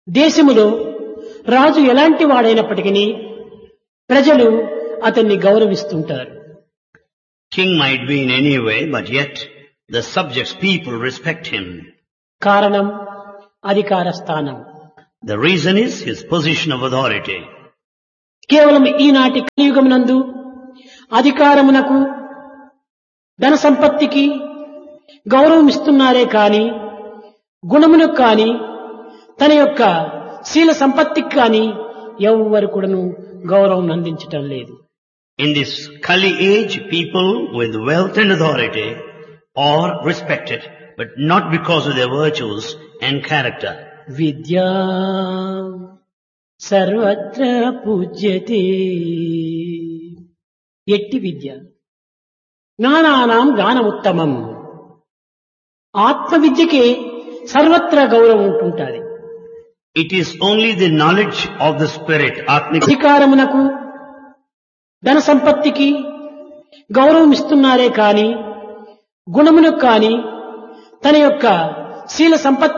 దేశములో రాజు ఎలాంటి వాడైనప్పటికీ ప్రజలు అతన్ని గౌరవిస్తుంటారు King might be in any way, but yet the subjects, people respect him. కారణం అధికార స్థానం The reason is his position of authority. కేవలం ఈనాటి కలియుగమునందు అధికారమునకు ధన సంపత్తికి గౌరవం ఇస్తున్నారే కాని గుణమునకు కాని తన యొక్క శీల సంపత్తికి కాని ఎవ్వరు కూడాను గౌరవం అందించటం లేదు In this Kali age, people with wealth and authority are respected, but not because of their virtues and character. విద్యా సర్వత్ర పూజ్యతే ఎట్టి విద్య జ్ఞానానాం జ్ఞానముత్తమం ఆత్మ విద్యకే సర్వత్రా గౌరవం ఉంటుంటాది It is only the knowledge of the spirit, Atmik, అధికారమునకు ధన సంపత్తికి గౌరవం ఇస్తున్నారే కాని గుణమునకు కాని తన యొక్క శీల సంపత్తి